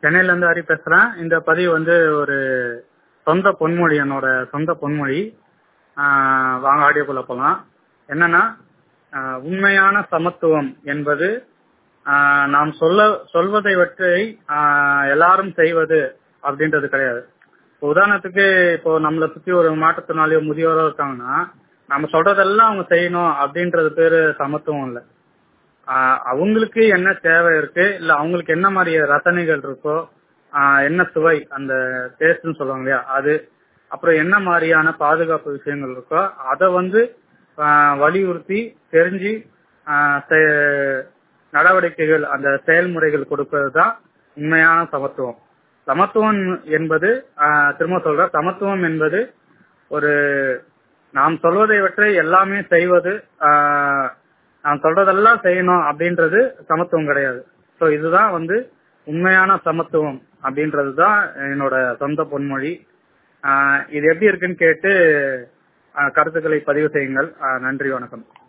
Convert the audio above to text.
சென்னையில இருந்து ஹரி பேசுறேன் இந்த பதிவு வந்து ஒரு சொந்த பொன்மொழி என்னோட சொந்த பொன்மொழி ஆஹ் வாங்க ஆடியோக்குள்ள போலாம் என்னன்னா ஆஹ் உண்மையான சமத்துவம் என்பது ஆஹ் நாம் சொல்ல சொல்வதை வற்றி ஆஹ் எல்லாரும் செய்வது அப்படின்றது கிடையாது இப்போ உதாரணத்துக்கு இப்போ நம்மளை சுத்தி ஒரு மாற்றுத்திறனாளியோ முதியோரோ இருக்காங்கன்னா நம்ம சொல்றதெல்லாம் அவங்க செய்யணும் அப்படின்றது பேரு சமத்துவம் இல்லை ஆஹ் அவங்களுக்கு என்ன தேவை இருக்கு இல்ல அவங்களுக்கு என்ன மாதிரி ரசனைகள் இருக்கோ ஆஹ் என்ன சுவை அந்த டேஸ்ட்னு சொல்லுவாங்க இல்லையா அது அப்புறம் என்ன மாதிரியான பாதுகாப்பு விஷயங்கள் இருக்கோ அதை வந்து ஆஹ் வலியுறுத்தி தெரிஞ்சு ஆஹ் செ- நடவடிக்கைகள் அந்த செயல்முறைகள் கொடுப்பது தான் உண்மையான சமத்துவம் சமத்துவம் என்பது ஆஹ் திரும்ப சொல்ற சமத்துவம் என்பது ஒரு நாம் சொல்வதை வற்றி எல்லாமே செய்வது ஆஹ் நாம் சொல்றதெல்லாம் செய்யணும் அப்படின்றது சமத்துவம் கிடையாது சோ இதுதான் வந்து உண்மையான சமத்துவம் அப்படின்றது தான் என்னோட சொந்த பொன்மொழி ஆஹ் இது எப்படி இருக்குன்னு கேட்டு ஆஹ் கருத்துக்களை பதிவு செய்யுங்கள் ஆஹ் நன்றி வணக்கம்